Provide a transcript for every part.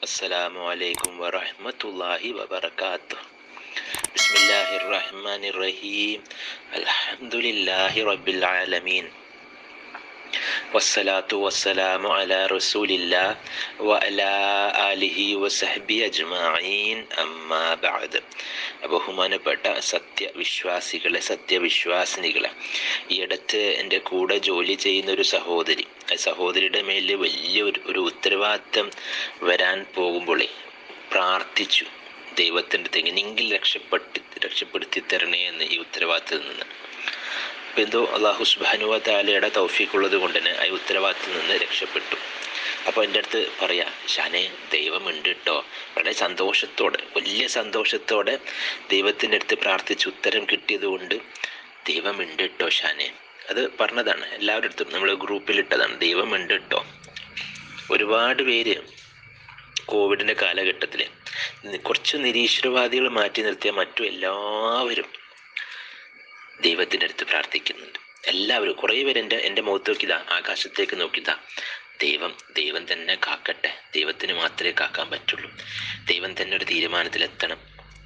السلام عليكم ورحمة الله وبركاته بسم الله الرحمن الرحيم الحمد لله رب العالمين والصلاة والسلام على رسول الله وعلى آله وصحبه أجمعين أما بعد ബഹുമാനപ്പെട്ട സത്യവിശ്വാസികളെ സത്യവിശ്വാസിനികളെ ഈ അടുത്ത് എൻ്റെ കൂടെ ജോലി ചെയ്യുന്ന ഒരു സഹോദരി ആ സഹോദരിയുടെ മേലിൽ വലിയ ഒരു ഒരു ഉത്തരവാദിത്തം വരാൻ പോകുമ്പോഴേ പ്രാർത്ഥിച്ചു ദൈവത്തിൻ്റെ അടുത്ത് എങ്ങനെയെങ്കിലും രക്ഷപ്പെട്ട് രക്ഷപ്പെടുത്തി തരണേ എന്ന് ഈ ഉത്തരവാദിത്തത്തിൽ നിന്ന് അപ്പം എന്തോ അള്ളാഹു സുബാനുവ താലയുടെ തൗഫീഖുള്ളത് കൊണ്ട് തന്നെ ആ ഉത്തരവാദിത്തത്തിൽ നിന്ന് രക്ഷപ്പെട്ടു അപ്പോൾ എൻ്റെ അടുത്ത് പറയാ ഷാനെ ദൈവമുണ്ട് കേട്ടോ വളരെ സന്തോഷത്തോടെ വലിയ സന്തോഷത്തോടെ ദൈവത്തിൻ്റെ അടുത്ത് പ്രാർത്ഥിച്ച് ഉത്തരം കിട്ടിയത് കൊണ്ട് ദൈവമുണ്ട് കേട്ടോ ഷാനെ അത് പറഞ്ഞതാണ് എല്ലാവരുടെ അടുത്തും നമ്മൾ ഗ്രൂപ്പിലിട്ടതാണ് ദൈവമുണ്ട് കേട്ടോ ഒരുപാട് പേര് കോവിഡിൻ്റെ കാലഘട്ടത്തിൽ കുറച്ച് നിരീശ്വരവാദികൾ മാറ്റി നിർത്തിയ മറ്റു എല്ലാവരും ദൈവത്തിൻ്റെ അടുത്ത് പ്രാർത്ഥിക്കുന്നുണ്ട് എല്ലാവരും കുറേ പേര് എൻ്റെ എൻ്റെ മുഖത്ത് നോക്കിയതാ ആകാശത്തേക്ക് നോക്കിയതാ ദൈവം ദൈവം തന്നെ കാക്കട്ടെ ദൈവത്തിന് മാത്രമേ കാക്കാൻ പറ്റുള്ളൂ ദൈവം തന്നെ ഒരു തീരുമാനത്തിലെത്തണം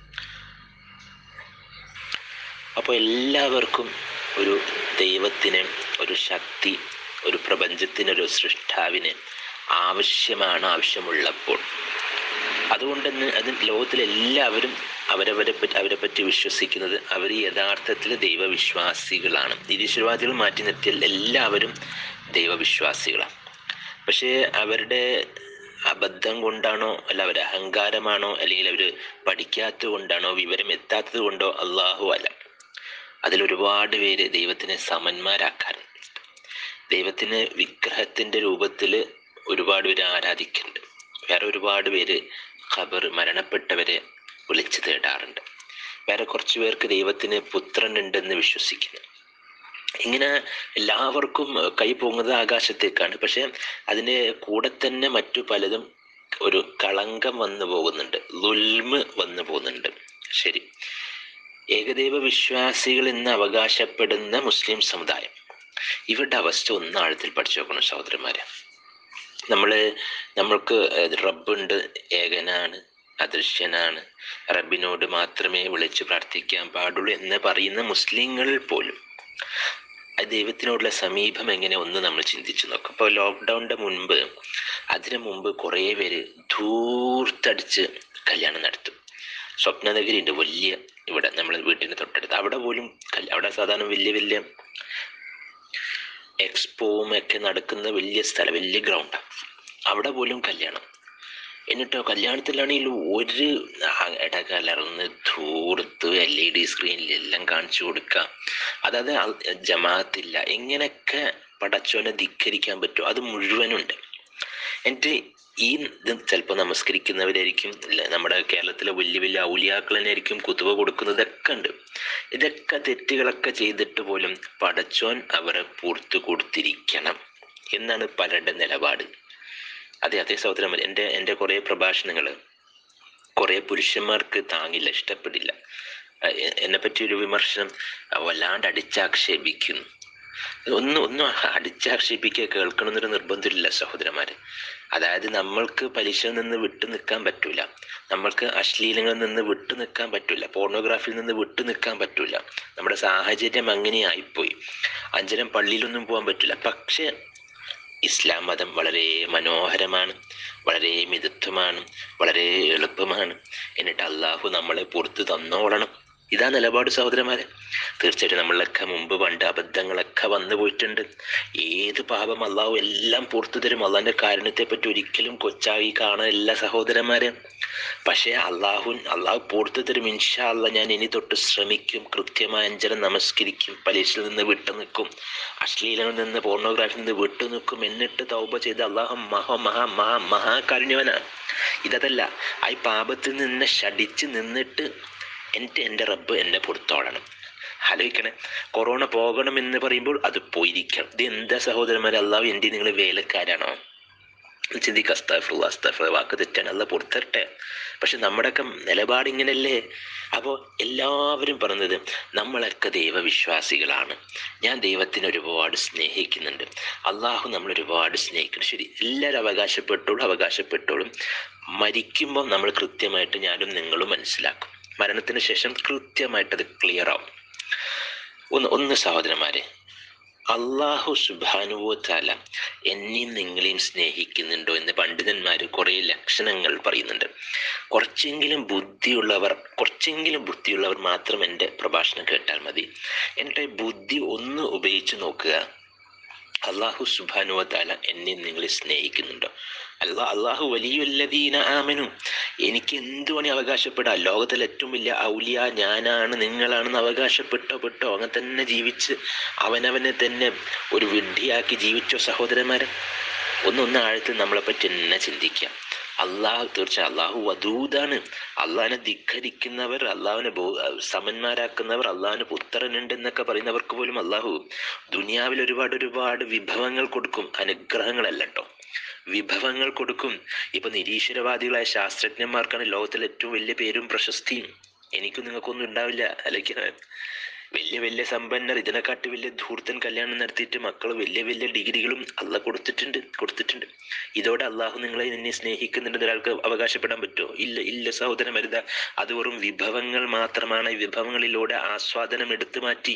അപ്പോൾ എല്ലാവർക്കും ഒരു ദൈവത്തിന് ഒരു ശക്തി ഒരു പ്രപഞ്ചത്തിനൊരു സൃഷ്ടാവിന് ആവശ്യമാണ് ആവശ്യമുള്ളപ്പോൾ അതുകൊണ്ട് തന്നെ അത് ലോകത്തിലെല്ലാവരും അവരവരെ പറ്റി അവരെ പറ്റി വിശ്വസിക്കുന്നത് അവർ യഥാർത്ഥത്തിൽ ദൈവവിശ്വാസികളാണ് നിരീശ്വരവാദികൾ മാറ്റി നിർത്തിയാൽ എല്ലാവരും ദൈവവിശ്വാസികളാണ് പക്ഷേ അവരുടെ അബദ്ധം കൊണ്ടാണോ അല്ല അവരുടെ അഹങ്കാരമാണോ അല്ലെങ്കിൽ അവർ പഠിക്കാത്തത് കൊണ്ടാണോ വിവരം എത്താത്തത് കൊണ്ടോ അള്ളാഹു അല്ല അതിലൊരുപാട് പേര് ദൈവത്തിനെ സമന്മാരാക്കാറുണ്ട് ദൈവത്തിന് വിഗ്രഹത്തിൻ്റെ രൂപത്തിൽ ഒരുപാട് പേര് ആരാധിക്കുന്നുണ്ട് വേറെ ഒരുപാട് പേര് ഖബർ മരണപ്പെട്ടവരെ വിളിച്ചു തേടാറുണ്ട് വേറെ കുറച്ച് പേർക്ക് ദൈവത്തിന് പുത്രൻ ഉണ്ടെന്ന് വിശ്വസിക്കുന്നു ഇങ്ങനെ എല്ലാവർക്കും കൈ പോകുന്നത് ആകാശത്തേക്കാണ് പക്ഷെ അതിന് കൂടെ തന്നെ മറ്റു പലതും ഒരു കളങ്കം വന്നു പോകുന്നുണ്ട് ലുൽമ് വന്നു പോകുന്നുണ്ട് ശരി ഏകദൈവ വിശ്വാസികൾ എന്ന് അവകാശപ്പെടുന്ന മുസ്ലിം സമുദായം ഇവരുടെ അവസ്ഥ ഒന്ന് ആഴത്തിൽ പഠിച്ചു നോക്കണം സഹോദരന്മാരെ നമ്മൾ നമ്മൾക്ക് റബ്ബുണ്ട് ഏകനാണ് അദൃശ്യനാണ് റബ്ബിനോട് മാത്രമേ വിളിച്ച് പ്രാർത്ഥിക്കാൻ പാടുള്ളൂ എന്ന് പറയുന്ന മുസ്ലിങ്ങളിൽ പോലും ആ ദൈവത്തിനോടുള്ള സമീപം എങ്ങനെ ഒന്ന് നമ്മൾ ചിന്തിച്ചു നോക്കും അപ്പോൾ ലോക്ക്ഡൗണിൻ്റെ മുൻപ് അതിനു മുമ്പ് കുറേ പേര് ധൂർത്തടിച്ച് കല്യാണം നടത്തും സ്വപ്നനഗരി ഉണ്ട് വലിയ ഇവിടെ നമ്മൾ വീട്ടിന് തൊട്ടടുത്ത് അവിടെ പോലും കല്യാ അവിടെ സാധാരണ വലിയ വലിയ എക്സ്പോവും ഒക്കെ നടക്കുന്ന വലിയ സ്ഥലം വലിയ ഗ്രൗണ്ടാണ് അവിടെ പോലും കല്യാണം എന്നിട്ടോ കല്യാണത്തിലാണെങ്കിൽ ഒരു ഇടകലർന്ന് ധൂർത്ത് എൽ ഇ ഡി സ്ക്രീനിലെല്ലാം കാണിച്ചു കൊടുക്കുക അതായത് ജമാഅത്തില്ല എങ്ങനെയൊക്കെ പടച്ചോനെ ധിക്കരിക്കാൻ പറ്റുമോ അത് മുഴുവനുണ്ട് എന്നിട്ട് ഈ ഇത് ചിലപ്പോൾ നമസ്കരിക്കുന്നവരായിരിക്കും ഇല്ല നമ്മുടെ കേരളത്തിലെ വലിയ വലിയ ഔലിയാക്കളനായിരിക്കും കുത്തുവ കൊടുക്കുന്നതൊക്കെ ഉണ്ട് ഇതൊക്കെ തെറ്റുകളൊക്കെ ചെയ്തിട്ട് പോലും പടച്ചോൻ അവരെ പൂർത്തു കൊടുത്തിരിക്കണം എന്നാണ് പലരുടെ നിലപാട് അതെ അതേ സഹോദരന്മാർ എൻ്റെ എൻ്റെ കുറേ പ്രഭാഷണങ്ങൾ കുറേ പുരുഷന്മാർക്ക് താങ്ങില്ല ഇഷ്ടപ്പെടില്ല എന്നെ പറ്റി ഒരു വിമർശനം വല്ലാണ്ട് അടിച്ചാക്ഷേപിക്കുന്നു ഒന്നും ഒന്നും അടിച്ചാക്ഷേപിക്കുക കേൾക്കണമെന്നൊരു നിർബന്ധമില്ല സഹോദരന്മാർ അതായത് നമ്മൾക്ക് പലിശയിൽ നിന്ന് വിട്ടു നിൽക്കാൻ പറ്റൂല നമ്മൾക്ക് അശ്ലീലങ്ങളിൽ നിന്ന് വിട്ടു നിൽക്കാൻ പറ്റൂല പോർണോഗ്രാഫിയിൽ നിന്ന് വിട്ടു നിൽക്കാൻ പറ്റൂല നമ്മുടെ സാഹചര്യം അങ്ങനെ ആയിപ്പോയി അഞ്ചരം പള്ളിയിലൊന്നും പോകാൻ പറ്റില്ല പക്ഷേ ഇസ്ലാം മതം വളരെ മനോഹരമാണ് വളരെ മിതത്വമാണ് വളരെ എളുപ്പമാണ് എന്നിട്ട് അള്ളാഹു നമ്മളെ പുറത്ത് തന്നോളണം ഇതാ നിലപാട് സഹോദരന്മാരെ തീർച്ചയായിട്ടും നമ്മളൊക്കെ മുമ്പ് പണ്ട് അബദ്ധങ്ങളൊക്കെ വന്നു പോയിട്ടുണ്ട് ഏത് പാപം അള്ളാഹു എല്ലാം പുറത്തു തരും അള്ളാഹിൻ്റെ കാരണത്തെ പറ്റി ഒരിക്കലും കൊച്ചായി കാണാനില്ല സഹോദരന്മാരെ പക്ഷേ അള്ളാഹു അള്ളാഹു പുറത്തു തരും ഇൻഷാ അല്ല ഞാൻ ഇനി തൊട്ട് ശ്രമിക്കും കൃത്യമായ അഞ്ചരം നമസ്കരിക്കും പരീക്ഷയിൽ നിന്ന് വിട്ടു നിൽക്കും അശ്ലീലങ്ങളിൽ നിന്ന് പോർണോഗ്രാഫിയിൽ നിന്ന് വിട്ടു നിൽക്കും എന്നിട്ട് തൗബ ചെയ്ത് അള്ളാഹു മഹ മഹാ മഹാ മഹാകാരുണ്യവനാണ് ഇതല്ല ആ പാപത്തിൽ നിന്ന് ശടിച്ച് നിന്നിട്ട് എൻ്റെ എൻ്റെ റബ്ബ് എന്നെ പുറത്തോളണം ആലോചിക്കണേ കൊറോണ പോകണം എന്ന് പറയുമ്പോൾ അത് പോയിരിക്കണം ഇത് എന്താ സഹോദരന്മാരെ അള്ളാഹു എൻ്റെ നിങ്ങൾ വേലക്കാരാണോ ചിന്തിക്കുക അസ്താഫുള്ള അസ്താഫുള്ള വാക്ക് തെറ്റാണ് അല്ല പുറത്തരട്ടെ പക്ഷെ നമ്മുടെയൊക്കെ നിലപാട് ഇങ്ങനല്ലേ അപ്പോൾ എല്ലാവരും പറഞ്ഞത് നമ്മളൊക്കെ ദൈവവിശ്വാസികളാണ് ഞാൻ ദൈവത്തിനെ ഒരുപാട് സ്നേഹിക്കുന്നുണ്ട് അള്ളാഹു നമ്മൾ ഒരുപാട് സ്നേഹിക്കുന്നു ശരി എല്ലാവരും അവകാശപ്പെട്ടോളും അവകാശപ്പെട്ടോളും മരിക്കുമ്പോൾ നമ്മൾ കൃത്യമായിട്ട് ഞാനും നിങ്ങളും മനസ്സിലാക്കും മരണത്തിന് ശേഷം കൃത്യമായിട്ട് അത് ക്ലിയർ ആവും ഒന്ന് ഒന്ന് സഹോദരന്മാരെ അള്ളാഹു സുബാനുവോത്താല എന്നെയും നിങ്ങളെയും സ്നേഹിക്കുന്നുണ്ടോ എന്ന് പണ്ഡിതന്മാർ കുറേ ലക്ഷണങ്ങൾ പറയുന്നുണ്ട് കുറച്ചെങ്കിലും ബുദ്ധിയുള്ളവർ കുറച്ചെങ്കിലും ബുദ്ധിയുള്ളവർ മാത്രം എൻ്റെ പ്രഭാഷണം കേട്ടാൽ മതി എൻ്റെ ബുദ്ധി ഒന്ന് ഉപയോഗിച്ച് നോക്കുക അള്ളാഹു സുബാനുവത്താല എന്നെ നിങ്ങളെ സ്നേഹിക്കുന്നുണ്ടോ അല്ല അള്ളാഹു വലിയുല്ലദീന ആമനു എനിക്ക് എന്തു പണി അവകാശപ്പെടാം ലോകത്തിലെ ഏറ്റവും വലിയ ഔലിയ ഞാനാണ് നിങ്ങളാണെന്ന് അവകാശപ്പെട്ടോ പെട്ടോ അങ്ങനെ തന്നെ ജീവിച്ച് അവനവനെ തന്നെ ഒരു വിഡ്ഢിയാക്കി ജീവിച്ചോ സഹോദരന്മാരെ ഒന്നൊന്ന് ആഴത്തിൽ നമ്മളെ പറ്റി തന്നെ ചിന്തിക്കാം അള്ളാഹു തീർച്ചയായും അള്ളാഹു വധൂതാണ് അള്ളാഹിനെ ധിക്കരിക്കുന്നവർ അള്ളാഹുവിനെ ബോ സമന്മാരാക്കുന്നവർ അള്ളാഹുവിന് പുത്രനുണ്ട് എന്നൊക്കെ പറയുന്നവർക്ക് പോലും അള്ളാഹു ദുനിയാവിൽ ഒരുപാട് ഒരുപാട് വിഭവങ്ങൾ കൊടുക്കും അനുഗ്രഹങ്ങളല്ല കേട്ടോ വിഭവങ്ങൾ കൊടുക്കും ഇപ്പൊ നിരീശ്വരവാദികളായ ശാസ്ത്രജ്ഞന്മാർക്കാണ് ലോകത്തിലെ ഏറ്റവും വലിയ പേരും പ്രശസ്തിയും എനിക്കും നിങ്ങൾക്കൊന്നും ഉണ്ടാവില്ല അല്ലെങ്കിൽ വലിയ വലിയ സമ്പന്നർ ഇതിനെക്കാട്ടി വലിയ ധൂർത്തൻ കല്യാണം നടത്തിയിട്ട് മക്കൾ വലിയ വലിയ ഡിഗ്രികളും അല്ല കൊടുത്തിട്ടുണ്ട് കൊടുത്തിട്ടുണ്ട് ഇതോടെ അള്ളാഹു നിങ്ങളെ നിന്നെ സ്നേഹിക്കുന്നുണ്ടെന്ന് ഒരാൾക്ക് അവകാശപ്പെടാൻ പറ്റുമോ ഇല്ല ഇല്ല സഹോദരൻ വരുത അത് വെറും വിഭവങ്ങൾ മാത്രമാണ് ഈ വിഭവങ്ങളിലൂടെ ആസ്വാദനം എടുത്തു മാറ്റി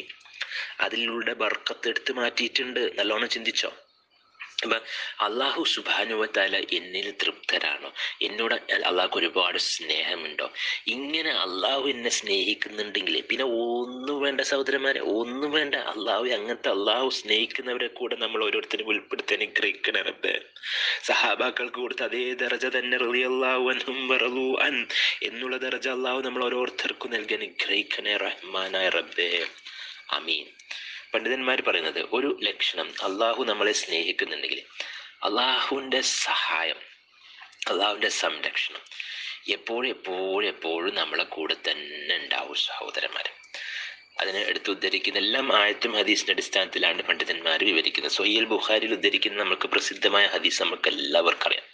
അതിലൂടെ ബർക്കത്ത് എടുത്തു മാറ്റിയിട്ടുണ്ട് നല്ലോണം ചിന്തിച്ചോ അപ്പൊ അള്ളാഹു സുബാനുവത്താല എന്നിൽ തൃപ്തരാണോ എന്നോട് അള്ളാഹ്ക്ക് ഒരുപാട് സ്നേഹമുണ്ടോ ഇങ്ങനെ അള്ളാഹു എന്നെ സ്നേഹിക്കുന്നുണ്ടെങ്കിൽ പിന്നെ ഒന്നും വേണ്ട സഹോദരന്മാരെ ഒന്നും വേണ്ട അള്ളാഹു അങ്ങനത്തെ അള്ളാഹു സ്നേഹിക്കുന്നവരെ കൂടെ നമ്മൾ ഓരോരുത്തരും ഉൾപ്പെടുത്തി അനുഗ്രഹിക്കണ റബ്ബേ സഹാബാക്കൾക്ക് കൊടുത്ത അതേ ദർജ തന്നെ റളിയല്ലാഹു അൻഹും വറളു അൻ എന്നുള്ള ദർജ അള്ളാഹു നമ്മൾ ഓരോരുത്തർക്കും നൽകി അനുഗ്രഹിക്കണേ റഹ്മാനായ റബ്ബേ അമീൻ പണ്ഡിതന്മാർ പറയുന്നത് ഒരു ലക്ഷണം അള്ളാഹു നമ്മളെ സ്നേഹിക്കുന്നുണ്ടെങ്കിൽ അള്ളാഹുവിൻ്റെ സഹായം അള്ളാഹുവിൻ്റെ സംരക്ഷണം എപ്പോഴും എപ്പോഴും എപ്പോഴും നമ്മളെ കൂടെ തന്നെ ഉണ്ടാവും സഹോദരന്മാർ അതിനെ എടുത്ത് ഉദ്ധരിക്കുന്ന എല്ലാം ആയത്തും ഹദീസിന്റെ അടിസ്ഥാനത്തിലാണ് പണ്ഡിതന്മാർ വിവരിക്കുന്നത് സൊയ്യൽ ബുഖാരിൽ ഉദ്ധരിക്കുന്ന നമുക്ക് പ്രസിദ്ധമായ ഹദീസ് നമുക്ക് എല്ലാവർക്കും അറിയാം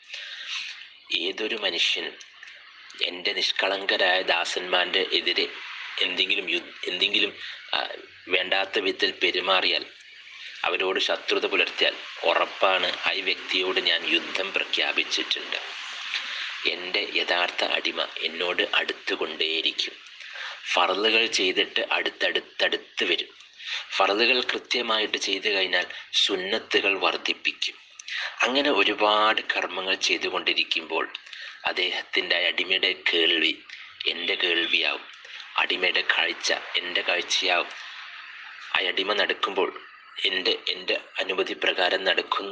ഏതൊരു മനുഷ്യനും എൻ്റെ നിഷ്കളങ്കരായ ദാസന്മാരുടെ എതിരെ എന്തെങ്കിലും യുദ്ധ എന്തെങ്കിലും ആ, വേണ്ടാത്ത വിധത്തിൽ പെരുമാറിയാൽ അവരോട് ശത്രുത പുലർത്തിയാൽ ഉറപ്പാണ് ആ വ്യക്തിയോട് ഞാൻ യുദ്ധം പ്രഖ്യാപിച്ചിട്ടുണ്ട് എൻ്റെ യഥാർത്ഥ അടിമ എന്നോട് അടുത്തുകൊണ്ടേയിരിക്കും ഫറലുകൾ ചെയ്തിട്ട് അടുത്തടുത്തടുത്ത് വരും ഫറലുകൾ കൃത്യമായിട്ട് ചെയ്തു കഴിഞ്ഞാൽ സുന്നത്തുകൾ വർദ്ധിപ്പിക്കും അങ്ങനെ ഒരുപാട് കർമ്മങ്ങൾ ചെയ്തുകൊണ്ടിരിക്കുമ്പോൾ അദ്ദേഹത്തിൻ്റെ അടിമയുടെ കേൾവി എൻ്റെ കേൾവിയാവും അടിമയുടെ കാഴ്ച എൻ്റെ കാഴ്ചയാവും ആ അടിമ നടക്കുമ്പോൾ എൻ്റെ എൻ്റെ അനുമതി പ്രകാരം നടക്കുന്നു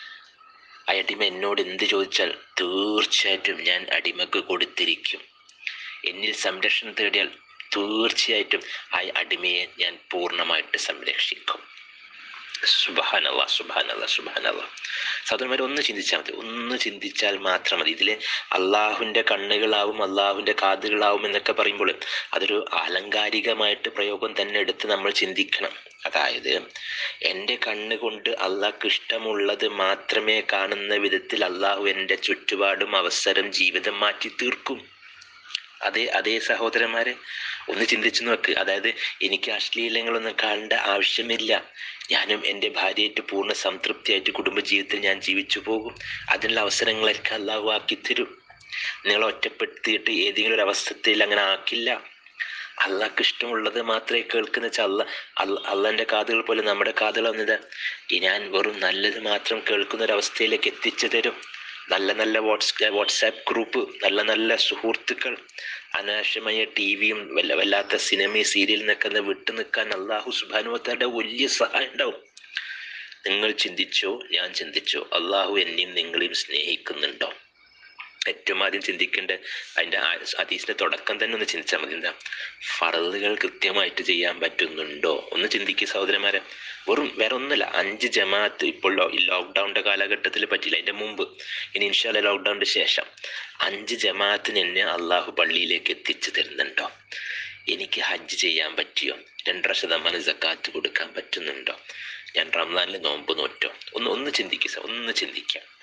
ആ അടിമ എന്നോട് എന്ത് ചോദിച്ചാൽ തീർച്ചയായിട്ടും ഞാൻ അടിമക്ക് കൊടുത്തിരിക്കും എന്നിൽ സംരക്ഷണം തേടിയാൽ തീർച്ചയായിട്ടും ആ അടിമയെ ഞാൻ പൂർണ്ണമായിട്ട് സംരക്ഷിക്കും സുബാനല്ല സുബാനല്ല സുബാനല്ല സഹോദരന്മാർ ഒന്ന് ചിന്തിച്ചാൽ മതി ഒന്ന് ചിന്തിച്ചാൽ മാത്രം മതി ഇതിലെ അള്ളാഹുവിൻ്റെ കണ്ണുകളാവും അള്ളാഹുവിൻ്റെ കാതുകളാവും എന്നൊക്കെ പറയുമ്പോൾ അതൊരു ആലങ്കാരികമായിട്ട് പ്രയോഗം തന്നെ എടുത്ത് നമ്മൾ ചിന്തിക്കണം അതായത് എൻ്റെ കണ്ണുകൊണ്ട് അള്ളാഹ്ക്ക് ഇഷ്ടമുള്ളത് മാത്രമേ കാണുന്ന വിധത്തിൽ അള്ളാഹു എൻ്റെ ചുറ്റുപാടും അവസരം ജീവിതം മാറ്റി തീർക്കും അതേ അതേ സഹോദരന്മാരെ ഒന്ന് ചിന്തിച്ചു നോക്ക് അതായത് എനിക്ക് അശ്ലീലങ്ങളൊന്നും കാണേണ്ട ആവശ്യമില്ല ഞാനും എൻ്റെ ഭാര്യയായിട്ട് പൂർണ്ണ സംതൃപ്തിയായിട്ട് കുടുംബജീവിതത്തിൽ ഞാൻ ജീവിച്ചു പോകും അതിനുള്ള അവസരങ്ങളൊക്കെ അള്ളാഹു ആക്കി തരും നിങ്ങളെ ഒറ്റപ്പെടുത്തിയിട്ട് ഏതെങ്കിലും ഒരു അവസ്ഥയിൽ അങ്ങനെ ആക്കില്ല അള്ളാഹ്ക്ക് ഇഷ്ടമുള്ളത് മാത്രമേ കേൾക്കുന്ന വെച്ചാൽ അല്ല അല്ല അള്ളാൻ്റെ കാതുകൾ പോലെ നമ്മുടെ കാതുകൾ വന്നത് ഞാൻ വെറും നല്ലത് മാത്രം കേൾക്കുന്ന ഒരു അവസ്ഥയിലേക്ക് എത്തിച്ചു തരും നല്ല നല്ല വാട്സ് വാട്സാപ്പ് ഗ്രൂപ്പ് നല്ല നല്ല സുഹൃത്തുക്കൾ അനാവശ്യമായ ടി വിയും വല്ല വല്ലാത്ത സിനിമയും സീരിയൽ നിന്നൊക്കെ വിട്ടു നിൽക്കാൻ അള്ളാഹു സുബാനുവത്തയുടെ വലിയ സഹായം ഉണ്ടാവും നിങ്ങൾ ചിന്തിച്ചോ ഞാൻ ചിന്തിച്ചോ അള്ളാഹു എന്നെയും നിങ്ങളെയും സ്നേഹിക്കുന്നുണ്ടോ ഏറ്റവും ആദ്യം ചിന്തിക്കേണ്ട അതിൻ്റെ അതീസിൻ്റെ തുടക്കം തന്നെ ഒന്ന് ചിന്തിച്ചാൽ മതി എന്താ ഫറലുകൾ കൃത്യമായിട്ട് ചെയ്യാൻ പറ്റുന്നുണ്ടോ ഒന്ന് ചിന്തിക്കുക സഹോദരന്മാരെ വെറും വേറെ ഒന്നുമില്ല അഞ്ച് ജമാഅത്ത് ഇപ്പോൾ ലോ- ഈ ലോക്ക്ഡൗണിൻ്റെ കാലഘട്ടത്തിൽ പറ്റില്ല അതിൻ്റെ മുമ്പ് ഇനി ഇൻഷാല്ല ലോക്ക്ഡൗണിൻ്റെ ശേഷം അഞ്ച് ജമാഅത്തിന് എന്നെ അള്ളാഹു പള്ളിയിലേക്ക് എത്തിച്ചു തരുന്നുണ്ടോ എനിക്ക് ഹജ്ജ് ചെയ്യാൻ പറ്റിയോ രണ്ടര ശതമാനം സക്കാത്ത് കൊടുക്കാൻ പറ്റുന്നുണ്ടോ ഞാൻ റംസാനിൽ നോമ്പ് നോറ്റോ ഒന്ന് ഒന്ന് ചിന്തിക്കുക സ- ഒന്ന് ചിന്തിക്കാം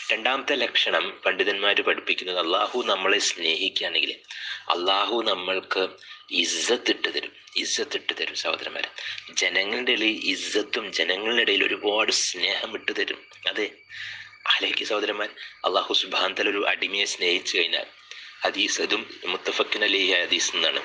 രണ്ടാമത്തെ ലക്ഷണം പണ്ഡിതന്മാർ പഠിപ്പിക്കുന്നത് അള്ളാഹു നമ്മളെ സ്നേഹിക്കുകയാണെങ്കിൽ അള്ളാഹു നമ്മൾക്ക് ഇസ്സത്ത് ഇട്ട് തരും ഇസ്സത്ത് ഇട്ട് തരും സഹോദരന്മാരെ ജനങ്ങളുടെ ഇടയിൽ ഇസ്സത്തും ജനങ്ങളുടെ ഇടയിൽ ഒരുപാട് സ്നേഹം ഇട്ട് തരും അതെ ആലോചിക്കുക സഹോദരന്മാർ അള്ളാഹു സുബാന്തൽ ഒരു അടിമയെ സ്നേഹിച്ചു കഴിഞ്ഞാൽ ഹദീസ് അതും മുത്തഫക്കിൻ അലി ഹദീസ് എന്നാണ്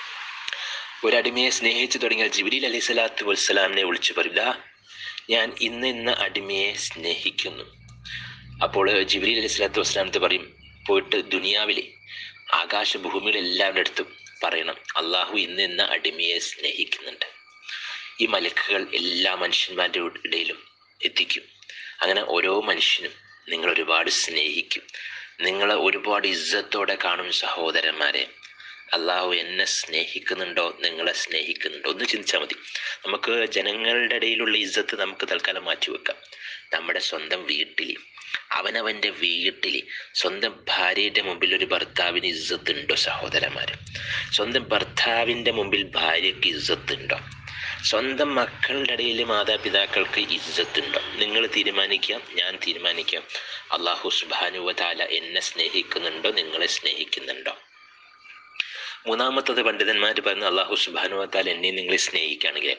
ഒരു അടിമയെ സ്നേഹിച്ചു തുടങ്ങിയാൽ ജിബിലി അലൈഹി സ്വലാത്തു വസ്സലാമിനെ വിളിച്ചു പറയുക ഞാൻ ഇന്ന് ഇന്ന അടിമയെ സ്നേഹിക്കുന്നു അപ്പോൾ ജിബിലി അലൈഹി സ്വലാത്തു വസ്സലാമത്ത് പറയും പോയിട്ട് ദുനിയാവിലെ ആകാശഭൂമിയുടെ എല്ലാവരുടെ അടുത്തും പറയണം അള്ളാഹു ഇന്ന് ഇന്ന അടിമയെ സ്നേഹിക്കുന്നുണ്ട് ഈ മലക്കുകൾ എല്ലാ മനുഷ്യന്മാരുടെ ഇടയിലും എത്തിക്കും അങ്ങനെ ഓരോ മനുഷ്യനും നിങ്ങൾ ഒരുപാട് സ്നേഹിക്കും നിങ്ങളെ ഒരുപാട് ഇജ്ജത്തോടെ കാണും സഹോദരന്മാരെ അള്ളാഹു എന്നെ സ്നേഹിക്കുന്നുണ്ടോ നിങ്ങളെ സ്നേഹിക്കുന്നുണ്ടോ ഒന്ന് ചിന്തിച്ചാൽ മതി നമുക്ക് ജനങ്ങളുടെ ഇടയിലുള്ള ഇജ്ജത്ത് നമുക്ക് തൽക്കാലം മാറ്റിവെക്കാം നമ്മുടെ സ്വന്തം വീട്ടിൽ അവനവൻ്റെ വീട്ടിൽ സ്വന്തം ഭാര്യയുടെ മുമ്പിൽ ഒരു ഭർത്താവിന് ഇജ്ജത്ത് ഉണ്ടോ സഹോദരന്മാർ സ്വന്തം ഭർത്താവിൻ്റെ മുമ്പിൽ ഭാര്യയ്ക്ക് ഇജ്ജത്ത് ഉണ്ടോ സ്വന്തം മക്കളുടെ ഇടയിൽ മാതാപിതാക്കൾക്ക് ഇജ്ജത്ത് ഉണ്ടോ നിങ്ങൾ തീരുമാനിക്കാം ഞാൻ തീരുമാനിക്കാം അള്ളാഹു സുബാനുവതാല എന്നെ സ്നേഹിക്കുന്നുണ്ടോ നിങ്ങളെ സ്നേഹിക്കുന്നുണ്ടോ മൂന്നാമത്തത് പണ്ഡിതന്മാർ പറഞ്ഞ അള്ളാഹു സുബാനുവത്താൽ എന്നെ നിങ്ങളെ സ്നേഹിക്കുകയാണെങ്കിൽ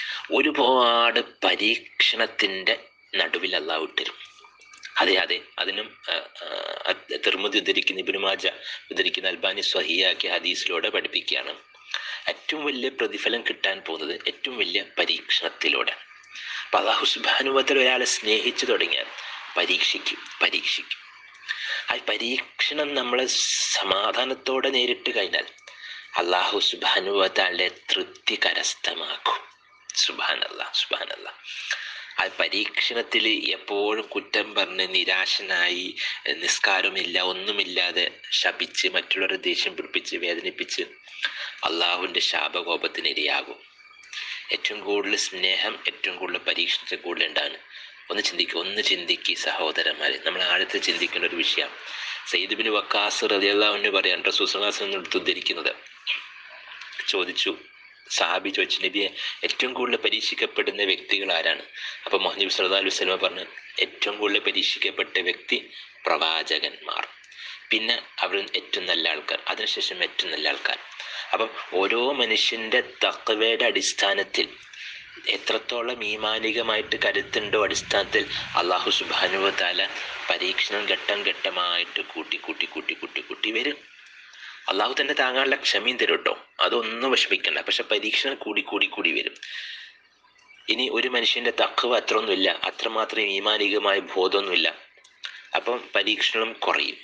ഒരുപാട് പരീക്ഷണത്തിൻ്റെ നടുവിൽ അള്ളാഹു ഇട്ടരും അതെ അതെ അതിനും തിർമുതി ഉദ്ധരിക്കുന്ന ഇബിനുമാജ ഉദ്ധരിക്കുന്ന അൽബാനി സ്വഹിയാക്കിയ ഹദീസിലൂടെ പഠിപ്പിക്കുകയാണ് ഏറ്റവും വലിയ പ്രതിഫലം കിട്ടാൻ പോകുന്നത് ഏറ്റവും വലിയ പരീക്ഷണത്തിലൂടെ അപ്പം അള്ളാഹു സുബാനുവത്തിൽ ഒരാളെ സ്നേഹിച്ചു തുടങ്ങിയാൽ പരീക്ഷിക്കും പരീക്ഷിക്കും ആ പരീക്ഷണം നമ്മളെ സമാധാനത്തോടെ നേരിട്ട് കഴിഞ്ഞാൽ അള്ളാഹു സുബാനുവത്താളുടെ തൃപ്തി കരസ്ഥമാക്കും സുബാനല്ല സുബാനല്ല ആ പരീക്ഷണത്തിൽ എപ്പോഴും കുറ്റം പറഞ്ഞ് നിരാശനായി നിസ്കാരമില്ല ഒന്നുമില്ലാതെ ശപിച്ച് മറ്റുള്ളവരെ ദേഷ്യം പിടിപ്പിച്ച് വേദനിപ്പിച്ച് അള്ളാഹുവിൻ്റെ ശാപകോപത്തിന് ഇരയാകും ഏറ്റവും കൂടുതൽ സ്നേഹം ഏറ്റവും കൂടുതൽ പരീക്ഷണത്തിൽ കൂടുതൽ ഉണ്ടാകും ഒന്ന് ചിന്തിക്കുക ഒന്ന് ചിന്തിക്കുക സഹോദരന്മാരെ നമ്മൾ ആഴത്തിൽ ചിന്തിക്കേണ്ട ഒരു വിഷയം സയ്യിദ്ബിന് വക്കാസ് റതിയല്ലാവിന് പറയാൻ റസൂസ്ലാസ് എടുത്ത് ഉദ്ധരിക്കുന്നത് ചോദിച്ചു സഹാബി ചോദിച്ചു നബിയെ ഏറ്റവും കൂടുതൽ പരീക്ഷിക്കപ്പെടുന്ന വ്യക്തികൾ ആരാണ് അപ്പോൾ മുഹമ്മദ് സല്ലാ അലൈഹി സ്വലമ പറഞ്ഞു ഏറ്റവും കൂടുതൽ പരീക്ഷിക്കപ്പെട്ട വ്യക്തി പ്രവാചകന്മാർ പിന്നെ അവർ ഏറ്റവും നല്ല ആൾക്കാർ അതിനുശേഷം ഏറ്റവും നല്ല ആൾക്കാർ അപ്പം ഓരോ മനുഷ്യൻ്റെ തക്കവയുടെ അടിസ്ഥാനത്തിൽ എത്രത്തോളം ഈമാനികമായിട്ട് കരുത്തുണ്ടോ അടിസ്ഥാനത്തിൽ അള്ളാഹു സുബാനുവ താല പരീക്ഷണം ഘട്ടം ഘട്ടമായിട്ട് കൂട്ടി കൂട്ടി കൂട്ടി കൂട്ടി കൂട്ടി വരും അള്ളാഹു തന്നെ താങ്ങാനുള്ള ക്ഷമയും തരും കേട്ടോ അതൊന്നും വിഷമിക്കണ്ട പക്ഷെ പരീക്ഷണം കൂടി കൂടി കൂടി വരും ഇനി ഒരു മനുഷ്യന്റെ തക്കവ് അത്രയൊന്നുമില്ല അത്രമാത്രം ഈമാനികമായ ബോധമൊന്നുമില്ല അപ്പം പരീക്ഷണം കുറയും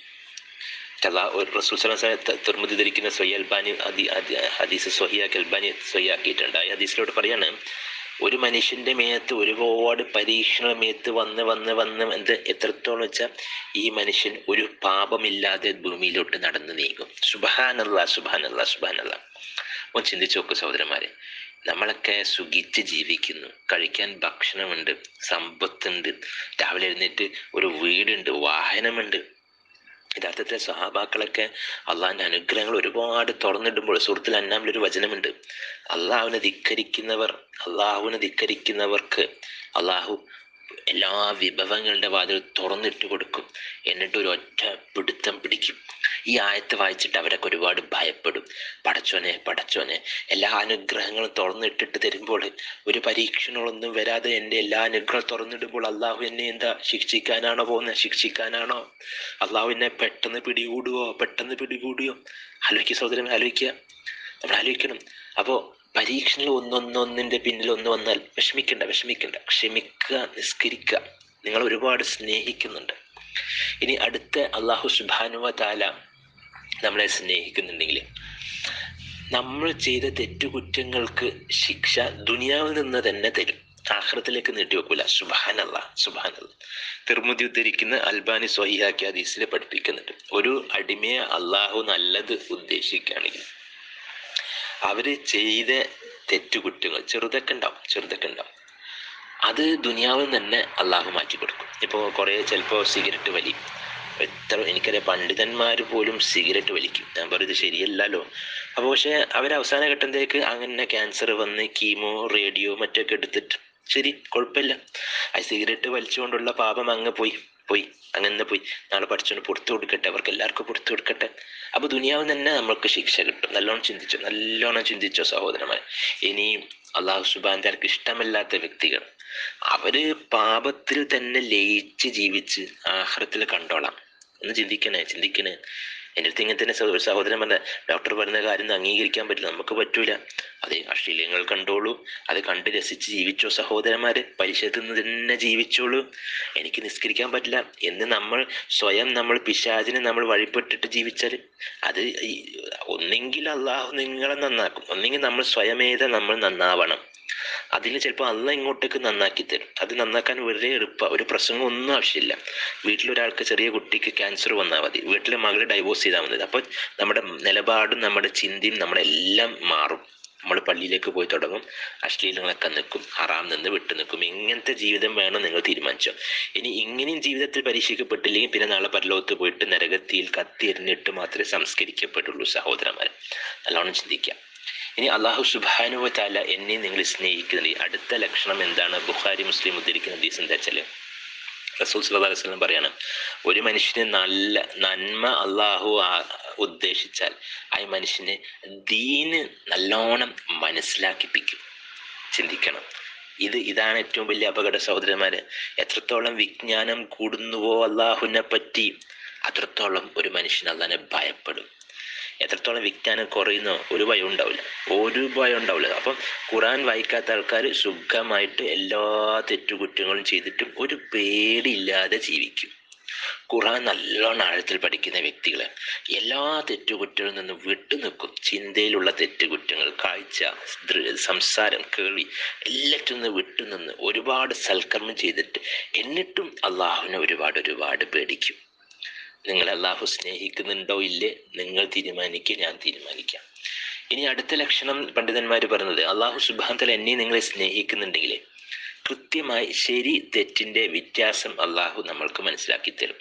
റസൂൽ തുർമുദി ധരിക്കുന്ന സ്വയ്യ അൽബാനി ഹദീസ് സ്വഹിയാക്കി അൽബാനി സ്വയ്യാക്കിയിട്ടുണ്ട് ആ ഹദീസിലോട്ട് പറയാണ് ഒരു മനുഷ്യന്റെ മേത്ത് ഒരുപാട് പരീക്ഷണ മേത്ത് വന്ന് വന്ന് വന്ന് എന്ത് എത്രത്തോളം വെച്ചാൽ ഈ മനുഷ്യൻ ഒരു പാപമില്ലാതെ ഭൂമിയിലോട്ട് നടന്നു നീങ്ങും സുബഹാനല്ല സുബഹാനല്ല സുബഹാനല്ല ഒന്ന് ചിന്തിച്ചു നോക്കൂ സഹോദരന്മാരെ നമ്മളൊക്കെ സുഖിച്ച് ജീവിക്കുന്നു കഴിക്കാൻ ഭക്ഷണമുണ്ട് സമ്പത്തുണ്ട് രാവിലെ എഴുന്നേറ്റ് ഒരു വീടുണ്ട് വാഹനമുണ്ട് യഥാർത്ഥത്തിൽ സഹാബാക്കളൊക്കെ അള്ളാഹിൻ്റെ അനുഗ്രഹങ്ങൾ ഒരുപാട് തുറന്നിടുമ്പോൾ സുഹൃത്തിൽ അന്നാമിലൊരു വചനമുണ്ട് അള്ളാഹുവിനെ ധിക്കരിക്കുന്നവർ അള്ളാഹുവിനെ ധിക്കരിക്കുന്നവർക്ക് അള്ളാഹു എല്ലാ വിഭവങ്ങളുടെ വാതിൽ തുറന്നിട്ട് കൊടുക്കും എന്നിട്ട് ഒരു ഒറ്റ പിടുത്തം പിടിക്കും ഈ ആയത്ത് വായിച്ചിട്ട് അവരൊക്കെ ഒരുപാട് ഭയപ്പെടും പടച്ചോനെ പടച്ചോനെ എല്ലാ അനുഗ്രഹങ്ങളും തുറന്നിട്ടിട്ട് തരുമ്പോൾ ഒരു പരീക്ഷണങ്ങളൊന്നും വരാതെ എൻ്റെ എല്ലാ അനുഗ്രഹം തുറന്നിടുമ്പോൾ അള്ളാഹു എന്നെ എന്താ ശിക്ഷിക്കാനാണോ പോകുന്നത് ശിക്ഷിക്കാനാണോ അള്ളാഹു എന്നെ പെട്ടെന്ന് പിടികൂടുവോ പെട്ടെന്ന് പിടികൂടുകയോ ആലോചിക്കുക സഹോദരൻ ആലോചിക്കുക നമ്മൾ ആലോചിക്കണം അപ്പോൾ പരീക്ഷണങ്ങൾ ഒന്നൊന്നൊന്നിൻ്റെ പിന്നിൽ ഒന്ന് വന്നാൽ വിഷമിക്കണ്ട വിഷമിക്കണ്ട ക്ഷമിക്കുക നിസ്കരിക്കുക നിങ്ങൾ ഒരുപാട് സ്നേഹിക്കുന്നുണ്ട് ഇനി അടുത്ത അള്ളാഹു സുബാനുവ താല നമ്മളെ സ്നേഹിക്കുന്നുണ്ടെങ്കിൽ നമ്മൾ ചെയ്ത തെറ്റുകുറ്റങ്ങൾക്ക് ശിക്ഷ ദുനിയാവിൽ നിന്ന് തന്നെ തരും ആഹ്റത്തിലേക്ക് നീട്ടിവെക്കൂല സുബാനല്ല സുബാനല്ല തിർമുതി ഉദ്ധരിക്കുന്ന അൽബാനി സ്വഹിയാക്കി ഹദീസിൽ പഠിപ്പിക്കുന്നുണ്ട് ഒരു അടിമയെ അള്ളാഹു നല്ലത് ഉദ്ദേശിക്കുകയാണെങ്കിൽ അവര് ചെയ്ത തെറ്റുകുറ്റങ്ങൾ ചെറുതൊക്കെ ഉണ്ടാവും ചെറുതൊക്കെ ഉണ്ടാവും അത് ദുനിയാവിൽ തന്നെ അള്ളാഹു മാറ്റി കൊടുക്കും ഇപ്പോൾ കുറേ ചിലപ്പോൾ സിഗരറ്റ് വലി എത്ര എനിക്കറിയാം പണ്ഡിതന്മാർ പോലും സിഗരറ്റ് വലിക്കും ഞാൻ പറയുന്നത് ശരിയല്ലല്ലോ അപ്പോൾ പക്ഷേ അവർ അവസാന ഘട്ടത്തിലേക്ക് അങ്ങനെ ക്യാൻസർ വന്ന് കീമോ റേഡിയോ മറ്റൊക്കെ എടുത്തിട്ട് ശരി കുഴപ്പമില്ല ആ സിഗരറ്റ് വലിച്ചുകൊണ്ടുള്ള പാപം അങ്ങ് പോയി പോയി അങ്ങനെ പോയി നാളെ പഠിച്ചുകൊണ്ട് പുറത്തു കൊടുക്കട്ടെ അവർക്ക് എല്ലാവർക്കും പുറത്തു കൊടുക്കട്ടെ അപ്പൊ ദുനിയാവിൽ തന്നെ നമ്മൾക്ക് ശിക്ഷ കിട്ടും നല്ലോണം ചിന്തിച്ചോ നല്ലോണം ചിന്തിച്ചോ സഹോദരന്മാരെ ഇനിയും അള്ളാഹു സുബാന്റെ ആർക്ക് ഇഷ്ടമില്ലാത്ത വ്യക്തികൾ അവര് പാപത്തിൽ തന്നെ ലയിച്ച് ജീവിച്ച് ആഹ്റത്തിൽ കണ്ടോളാം ഒന്ന് ചിന്തിക്കണേ ചിന്തിക്കണേ എൻ്റെ അടുത്ത് ഇങ്ങനെ തന്നെ സഹോ- ഒരു സഹോദരൻ പറഞ്ഞ ഡോക്ടർ പറഞ്ഞ കാര്യം ഒന്നും അംഗീകരിക്കാൻ പറ്റില്ല നമുക്ക് പറ്റൂല അതെ അശ്ലീലങ്ങൾ കണ്ടോളൂ അത് കണ്ട് രസിച്ച് ജീവിച്ചോ സഹോദരന്മാര് പരിശുദ്ധ തന്നെ ജീവിച്ചോളൂ എനിക്ക് നിസ്കരിക്കാൻ പറ്റില്ല എന്ന് നമ്മൾ സ്വയം നമ്മൾ പിശാചിനെ നമ്മൾ വഴിപ്പെട്ടിട്ട് ജീവിച്ചാൽ അത് ഈ ഒന്നെങ്കിൽ അള്ളാഹു നിങ്ങളെ നന്നാക്കും ഒന്നെങ്കിൽ നമ്മൾ സ്വയമേത നമ്മൾ നന്നാവണം അതിന് ചിലപ്പോൾ അല്ല ഇങ്ങോട്ടേക്ക് നന്നാക്കി തരും അത് നന്നാക്കാൻ വളരെ എളുപ്പ ഒരു പ്രസംഗം ഒന്നും ആവശ്യമില്ല വീട്ടിലൊരാൾക്ക് ചെറിയ കുട്ടിക്ക് ക്യാൻസർ വന്നാൽ മതി വീട്ടിലെ മകളെ ഡൈവോഴ്സ് ചെയ്താൽ മതി അപ്പോൾ നമ്മുടെ നിലപാടും നമ്മുടെ ചിന്തയും നമ്മുടെ എല്ലാം മാറും നമ്മൾ പള്ളിയിലേക്ക് പോയി തുടങ്ങും അശ്ലീലങ്ങളൊക്കെ നിൽക്കും ഹറാം നിന്ന് വിട്ടു നിൽക്കും ഇങ്ങനത്തെ ജീവിതം വേണം നിങ്ങൾ തീരുമാനിച്ചോ ഇനി ഇങ്ങനെയും ജീവിതത്തിൽ പരീക്ഷിക്കപ്പെട്ടില്ലെങ്കിൽ പിന്നെ നാളെ പരലോകത്ത് പോയിട്ട് നരകത്തിയിൽ കത്തി എറിഞ്ഞിട്ട് മാത്രമേ സംസ്കരിക്കപ്പെട്ടുള്ളൂ സഹോദരന്മാരെ നല്ലോണം ചിന്തിക്കാം ഇനി അള്ളാഹു സുബാനുവ താല എന്നെ നിങ്ങൾ സ്നേഹിക്കുന്നത് ഈ അടുത്ത ലക്ഷണം എന്താണ് ബുഖാരി മുസ്ലിം ഉദ്ധരിക്കുന്ന ഹദീസ് എന്താ വെച്ചാൽ റസൂൽ സല്ലല്ലാഹു അലൈഹി വസല്ലം പറയാണ് ഒരു മനുഷ്യന് നല്ല നന്മ അള്ളാഹു ആ- ഉദ്ദേശിച്ചാൽ ആ മനുഷ്യന് ദീന് നല്ലോണം മനസ്സിലാക്കിപ്പിക്കും ചിന്തിക്കണം ഇത് ഇതാണ് ഏറ്റവും വലിയ അപകട സഹോദരന്മാര് എത്രത്തോളം വിജ്ഞാനം കൂടുന്നുവോ അള്ളാഹുവിനെ പറ്റി അത്രത്തോളം ഒരു മനുഷ്യൻ അള്ളാഹിനെ ഭയപ്പെടും എത്രത്തോളം വിജ്ഞാനം കുറയുന്നോ ഒരു ഭയം ഉണ്ടാവില്ല ഒരു ഭയം ഉണ്ടാവില്ല അപ്പം ഖുറാൻ വായിക്കാത്ത ആൾക്കാർ സുഖമായിട്ട് എല്ലാ തെറ്റുകുറ്റങ്ങളും ചെയ്തിട്ടും ഒരു പേടിയില്ലാതെ ജീവിക്കും ഖുറാൻ നല്ലോണം ആഴത്തിൽ പഠിക്കുന്ന വ്യക്തികൾ എല്ലാ തെറ്റുകുറ്റങ്ങളിൽ നിന്നും വിട്ടു നിൽക്കും ചിന്തയിലുള്ള തെറ്റുകുറ്റങ്ങൾ കാഴ്ച ദൃ- സംസാരം കേൾവി എല്ലാറ്റിൽ നിന്ന് വിട്ടുനിന്ന് ഒരുപാട് സൽക്കർമ്മം ചെയ്തിട്ട് എന്നിട്ടും അള്ളാഹുവിനെ ഒരുപാട് ഒരുപാട് പേടിക്കും നിങ്ങൾ അള്ളാഹു സ്നേഹിക്കുന്നുണ്ടോ ഇല്ലേ നിങ്ങൾ തീരുമാനിക്കുക ഞാൻ തീരുമാനിക്കാം ഇനി അടുത്ത ലക്ഷണം പണ്ഡിതന്മാർ പറഞ്ഞത് അള്ളാഹു സുബാന്തല എന്നെ നിങ്ങളെ സ്നേഹിക്കുന്നുണ്ടെങ്കിൽ കൃത്യമായി ശരി തെറ്റിന്റെ വ്യത്യാസം അള്ളാഹു നമ്മൾക്ക് മനസ്സിലാക്കി തരും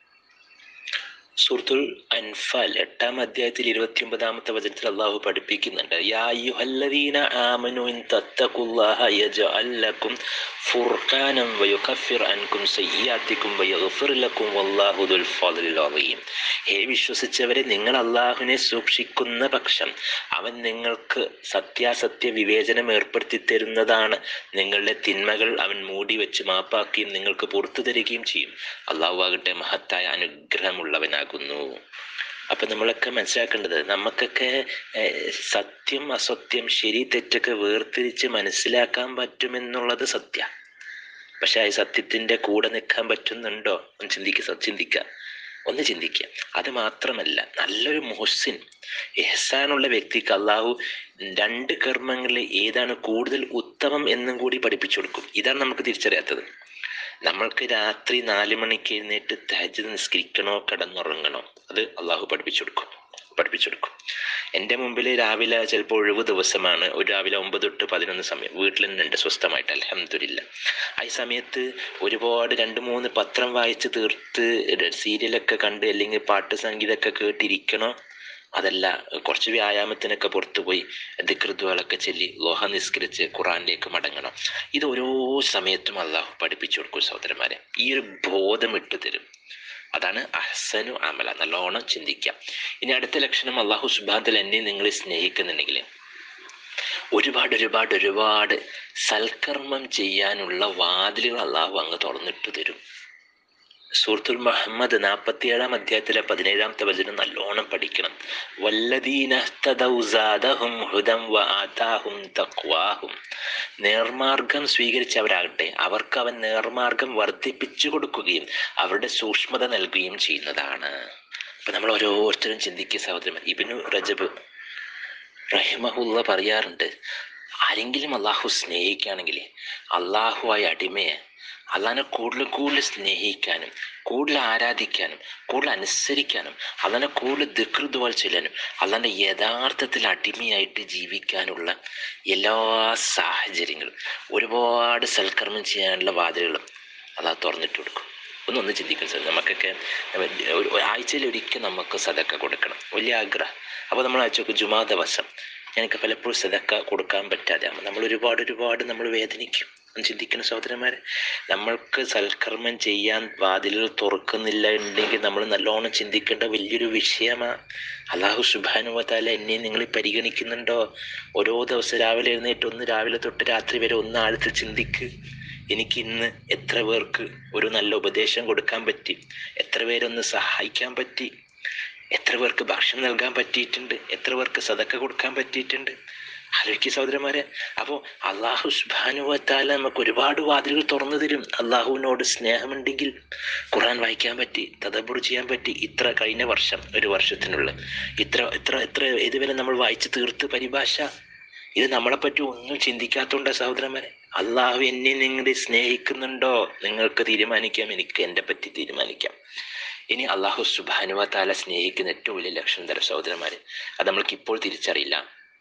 സൂറത്തുൽ അൻഫാൽ എട്ടാം അധ്യായത്തിൽ ഇരുപത്തി ഒമ്പതാമത്തെ വചനത്തിൽ അള്ളാഹു പഠിപ്പിക്കുന്നുണ്ട് യാ അയ്യുഹല്ലദീന ആമനു ഇൻ തത്തഖുല്ലാഹ യജ്അൽ ലക്കും ഫുർഖാനം വയുകഫിർ അൻകും സയ്യാത്തിക്കും വയഗ്ഫിർ ലക്കും വല്ലാഹു ദുൽ ഫദ്ലിൽ അളീം ഹേ വിശ്വസിച്ചവരെ നിങ്ങൾ അള്ളാഹുവിനെ സൂക്ഷിക്കുന്ന പക്ഷം അവൻ നിങ്ങൾക്ക് സത്യാസത്യ വിവേചനം ഏർപ്പെടുത്തി തരുന്നതാണ് നിങ്ങളുടെ തിന്മകൾ അവൻ മൂടി വെച്ച് മാപ്പാക്കുകയും നിങ്ങൾക്ക് പുറത്തു തരികയും ചെയ്യും അള്ളാഹു ആകട്ടെ മഹത്തായ അനുഗ്രഹമുള്ളവനാകുന്നു അപ്പൊ നമ്മളൊക്കെ മനസ്സിലാക്കേണ്ടത് നമുക്കൊക്കെ ഏഹ്, സത്യം അസത്യം ശരി തെറ്റൊക്കെ വേർതിരിച്ച് മനസ്സിലാക്കാൻ പറ്റുമെന്നുള്ളത് സത്യ പക്ഷെ ആ സത്യത്തിന്റെ കൂടെ നിൽക്കാൻ പറ്റുന്നുണ്ടോ ഒന്ന് ചിന്തിക്കുക ചിന്തിക്കുക ഒന്ന് ചിന്തിക്കുക അത് മാത്രമല്ല നല്ലൊരു മുഹസിൻ എഹ്സാനുള്ള വ്യക്തിക്ക് അള്ളാഹു രണ്ട് കർമ്മങ്ങളിൽ ഏതാണ് കൂടുതൽ ഉത്തമം എന്നും കൂടി പഠിപ്പിച്ചു കൊടുക്കും ഇതാണ് നമുക്ക് തിരിച്ചറിയാത്തത് നമ്മൾക്ക് രാത്രി നാല് മണിക്ക് എഴുന്നേറ്റ് തഹജ് നിസ്കരിക്കണോ കിടന്നുറങ്ങണോ അത് അള്ളാഹു പഠിപ്പിച്ചു കൊടുക്കും പഠിപ്പിച്ചു കൊടുക്കും എൻ്റെ മുമ്പിൽ രാവിലെ ചിലപ്പോൾ ഒഴിവ് ദിവസമാണ് ഒരു രാവിലെ ഒമ്പത് തൊട്ട് പതിനൊന്ന് സമയം വീട്ടിൽ തന്നെ ഉണ്ട് സ്വസ്ഥമായിട്ട് അലഹമില്ല ആ ഈ സമയത്ത് ഒരുപാട് രണ്ട് മൂന്ന് പത്രം വായിച്ച് തീർത്ത് സീരിയലൊക്കെ കണ്ട് അല്ലെങ്കിൽ പാട്ട് സംഗീതമൊക്കെ കേട്ടിരിക്കണോ അതല്ല കുറച്ച് വ്യായാമത്തിനൊക്കെ പുറത്തു പോയി ദിക്റുദ്വാളൊക്കെ ചൊല്ലി ലോഹ നിസ്കരിച്ച് ഖുറാനിലേക്ക് മടങ്ങണം ഇത് ഓരോ സമയത്തും അള്ളാഹു പഠിപ്പിച്ചു കൊടുക്കും സഹോദരന്മാരെ ഈ ഒരു ബോധം ഇട്ടു തരും അതാണ് അഹ്സനു അമല നല്ലോണം ചിന്തിക്കാം ഇനി അടുത്ത ലക്ഷണം അള്ളാഹു സുബാന്തൽ എന്നെ നിങ്ങളെ സ്നേഹിക്കുന്നുണ്ടെങ്കിൽ ഒരുപാട് ഒരുപാട് ഒരുപാട് സൽക്കർമ്മം ചെയ്യാനുള്ള വാതിലുകൾ അള്ളാഹു അങ്ങ് തുറന്നിട്ട് തരും സൂറത്തുൽ മുഹമ്മദ് നാൽപ്പത്തിയേഴാം അധ്യായത്തിലെ പതിനേഴാമത്തെ വചനം നല്ലോണം പഠിക്കണം വല്ലദീന ഇഹ്തദൗ സാദഹും ഹുദം വ ആതാഹും തഖ്വാഹും നേർമാർഗം സ്വീകരിച്ചവരാകട്ടെ അവർക്ക് അവൻ നേർമാർഗം വർദ്ധിപ്പിച്ചു കൊടുക്കുകയും അവരുടെ സൂക്ഷ്മത നൽകുകയും ചെയ്യുന്നതാണ് അപ്പൊ നമ്മൾ ഓരോരുത്തരും ചിന്തിക്കുക സഹോദരൻ ഇബിനു റജബ് റഹിമഹുല്ല പറയാറുണ്ട് ആരെങ്കിലും അള്ളാഹു സ്നേഹിക്കുകയാണെങ്കിൽ അള്ളാഹുവായ അടിമയെ അള്ളാഹിനെ കൂടുതൽ കൂടുതൽ സ്നേഹിക്കാനും കൂടുതൽ ആരാധിക്കാനും കൂടുതൽ അനുസരിക്കാനും അള്ളാഹിനെ കൂടുതൽ ദീർഘദ്വാൽ ചെല്ലാനും അള്ളാഹിൻ്റെ യഥാർത്ഥത്തിൽ അടിമയായിട്ട് ജീവിക്കാനുള്ള എല്ലാ സാഹചര്യങ്ങളും ഒരുപാട് സൽക്കർമ്മം ചെയ്യാനുള്ള വാതിലുകളും അള്ളാഹ് തുറന്നിട്ട് കൊടുക്കും ഒന്നൊന്ന് ചിന്തിക്കണം സാർ നമുക്കൊക്കെ ഒരു ആഴ്ചയിൽ ഒരിക്കൽ നമുക്ക് സദക്ക കൊടുക്കണം വലിയ ആഗ്രഹം അപ്പോൾ നമ്മൾ അയച്ചു ജുമാ ദിവസം ഞങ്ങൾക്ക് പലപ്പോഴും സദക്ക കൊടുക്കാൻ പറ്റാതെ ആകുമ്പോൾ നമ്മൾ ഒരുപാട് ഒരുപാട് നമ്മൾ വേദനിക്കും ഒന്ന് ചിന്തിക്കണം സഹോദരന്മാരെ നമ്മൾക്ക് സൽക്കർമ്മം ചെയ്യാൻ വാതിലുകൾ തുറക്കുന്നില്ല ഉണ്ടെങ്കിൽ നമ്മൾ നല്ലോണം ചിന്തിക്കേണ്ട വലിയൊരു വിഷയമാണ് അള്ളാഹു സുബാനുവതാല എന്നെ നിങ്ങൾ പരിഗണിക്കുന്നുണ്ടോ ഓരോ ദിവസം രാവിലെ എഴുന്നേറ്റ് ഒന്ന് രാവിലെ തൊട്ട് രാത്രി വരെ ഒന്ന് ആഴത്തിൽ ചിന്തിക്ക് എനിക്ക് ഇന്ന് എത്ര പേർക്ക് ഒരു നല്ല ഉപദേശം കൊടുക്കാൻ പറ്റി എത്ര പേരൊന്ന് സഹായിക്കാൻ പറ്റി എത്ര പേർക്ക് ഭക്ഷണം നൽകാൻ പറ്റിയിട്ടുണ്ട് എത്ര പേർക്ക് സതക്ക കൊടുക്കാൻ പറ്റിയിട്ടുണ്ട് ആലോചിക്കുക സഹോദരന്മാരെ അപ്പോൾ അള്ളാഹു സുബാനുവത്താല നമുക്ക് ഒരുപാട് വാതിലുകൾ തുറന്നു തരും അള്ളാഹുവിനോട് സ്നേഹമുണ്ടെങ്കിൽ ഖുറാൻ വായിക്കാൻ പറ്റി തദബുർ ചെയ്യാൻ പറ്റി ഇത്ര കഴിഞ്ഞ വർഷം ഒരു വർഷത്തിനുള്ളിൽ ഇത്ര ഇത്ര എത്ര ഇതുവരെ നമ്മൾ വായിച്ച് തീർത്ത് പരിഭാഷ ഇത് നമ്മളെ പറ്റി ഒന്നും ചിന്തിക്കാത്തതുകൊണ്ട് സഹോദരന്മാരെ അള്ളാഹു എന്നെ നിങ്ങളെ സ്നേഹിക്കുന്നുണ്ടോ നിങ്ങൾക്ക് തീരുമാനിക്കാം എനിക്ക് എൻ്റെ പറ്റി തീരുമാനിക്കാം ഇനി അള്ളാഹു സുബാനുവ താല സ്നേഹിക്കുന്ന ഏറ്റവും വലിയ ലക്ഷണം തരം സഹോദരന്മാര് അത് നമ്മൾക്ക് ഇപ്പോൾ തിരിച്ചറിയില്ല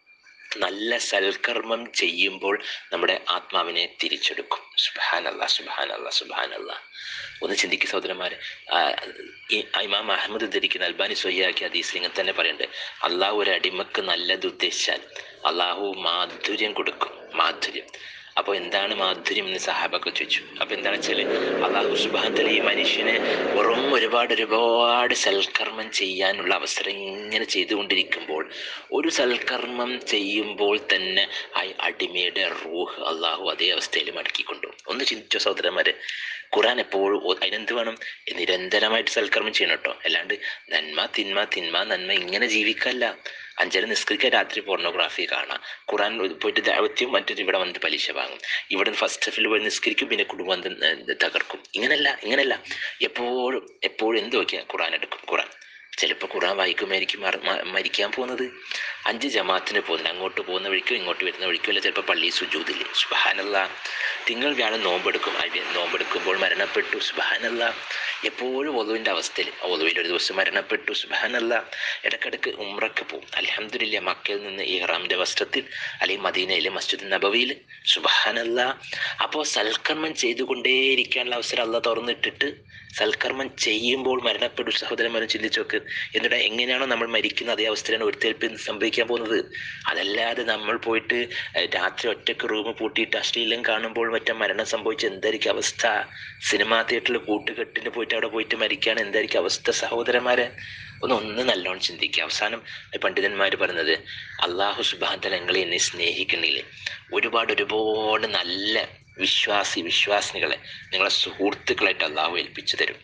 നല്ല സൽക്കർമ്മം ചെയ്യുമ്പോൾ നമ്മുടെ ആത്മാവിനെ തിരിച്ചെടുക്കും സുബാനല്ല സുബാനല്ല സുബാനല്ല ഒന്ന് ചിന്തിക്കുക സഹോദരന്മാരെ ആ, ഈ ഇമാം അഹമ്മദ് ധരിക്കുന്ന അൽബാനി സ്വഹിയാക്കി ഹദീസിൽ ഇങ്ങനെ തന്നെ പറയുന്നുണ്ട് അള്ളാഹു ഒരു അടിമക്ക് നല്ലത് ഉദ്ദേശിച്ചാൽ അള്ളാഹു മാധുര്യം കൊടുക്കും മാധുര്യം അപ്പോൾ എന്താണ് മാധുര്യം എന്ന് സഹാബൊക്കെ ചോദിച്ചു അപ്പോൾ എന്താണ് വെച്ചാൽ അള്ളാഹു സുബാന്തല ഈ മനുഷ്യനെ വെറും ഒരുപാട് ഒരുപാട് സൽക്കർമ്മം ചെയ്യാനുള്ള അവസരം ഇങ്ങനെ ചെയ്തുകൊണ്ടിരിക്കുമ്പോൾ ഒരു സൽക്കർമ്മം ചെയ്യുമ്പോൾ തന്നെ ആ അടിമയുടെ റൂഹ് അള്ളാഹു അതേ അവസ്ഥയിൽ മടക്കിക്കൊണ്ടു ഒന്ന് ചിന്തിച്ചോ സഹോദരന്മാരെ ഖുറാൻ എപ്പോഴും ഓ- അതിനെന്ത് വേണം നിരന്തരമായിട്ട് സൽക്കർമ്മം ചെയ്യണം കേട്ടോ അല്ലാണ്ട് നന്മ തിന്മ തിന്മ നന്മ ഇങ്ങനെ ജീവിക്കല്ല അഞ്ചര നിസ്കരിക്കാൻ രാത്രി പോർണോഗ്രാഫി കാണാം ഖുറാൻ പോയിട്ട് ദാവത്യം മറ്റൊരു ഇവിടെ വന്നിട്ട് പലിശ വാങ്ങും ഇവിടെ ഫസ്റ്റ് സ്റ്റെപ്പിൽ പോയി നിസ്കരിക്കും പിന്നെ കുടുംബം ത- തകർക്കും ഇങ്ങനല്ല ഇങ്ങനല്ല എപ്പോഴും എപ്പോഴും എന്ത് നോക്കിയാൽ ഖുറാൻ എടുക്കും ഖുറാൻ ചിലപ്പോൾ ഖുറാൻ വായിക്കുമായിരിക്കും മറ- മ- മരിക്കാൻ പോകുന്നത് അഞ്ച് ജമാത്തിന് പോകുന്നത് അങ്ങോട്ട് പോകുന്ന വഴിക്കോ ഇങ്ങോട്ട് വരുന്ന വഴിക്കോ അല്ല ചിലപ്പോൾ പള്ളി സുജൂതില്ലേ സുബഹാനല്ല തിങ്കൾ വ്യാഴം നോമ്പെടുക്കും അയ്യ- നോമ്പെടുക്കുമ്പോൾ മരണപ്പെട്ടു സുബഹാനല്ല എപ്പോഴും ഒതുവിൻ്റെ അവസ്ഥയിൽ ഒതുവിൽ ഒരു ദിവസം മരണപ്പെട്ടു സുബഹാനല്ല ഇടക്കിടക്ക് ഉമ്രക്ക് പോകും അലഹമില്ല മക്കയിൽ നിന്ന് ഇഹ്റാമിൻ്റെ വസ്ത്രത്തിൽ അല്ലെങ്കിൽ മദീനയിലെ മസ്ജിദ് നബവിയിൽ സുബഹാനല്ല അപ്പോൾ സൽക്കർമ്മം ചെയ്തുകൊണ്ടേയിരിക്കാനുള്ള അവസരം അല്ല തുറന്നിട്ടിട്ട് സൽക്കർമ്മം ചെയ്യുമ്പോൾ മരണപ്പെട്ടു സഹോദരന്മാരും ചിന്തിച്ചു നോക്ക് എന്നിട്ട് എങ്ങനെയാണോ നമ്മൾ മരിക്കുന്ന അതേ അവസ്ഥയിലാണ് ഒരുത്തേൽപ്പിൽ സംഭവിക്കാൻ പോകുന്നത് അതല്ലാതെ നമ്മൾ പോയിട്ട് ഏഹ്, രാത്രി ഒറ്റക്ക് റൂം പൂട്ടിയിട്ട് അശ്ലീലം കാണുമ്പോൾ മറ്റേ മരണം സംഭവിച്ച എന്തായിരിക്കും അവസ്ഥ സിനിമാ തിയേറ്ററിൽ കൂട്ടുകെട്ടിന് പോയിട്ട് അവിടെ പോയിട്ട് മരിക്കുകയാണ് എന്തായിരിക്കും അവസ്ഥ സഹോദരന്മാരെ ഒന്ന് ഒന്ന് നല്ലോണം ചിന്തിക്കുക അവസാനം പണ്ഡിതന്മാർ പറഞ്ഞത് അള്ളാഹു സുബാന്തല നിങ്ങളെ എന്നെ സ്നേഹിക്കണില്ലേ ഒരുപാട് ഒരുപാട് നല്ല വിശ്വാസി വിശ്വാസിനികളെ നിങ്ങളെ സുഹൃത്തുക്കളായിട്ട് അള്ളാഹു ഏൽപ്പിച്ചു തരും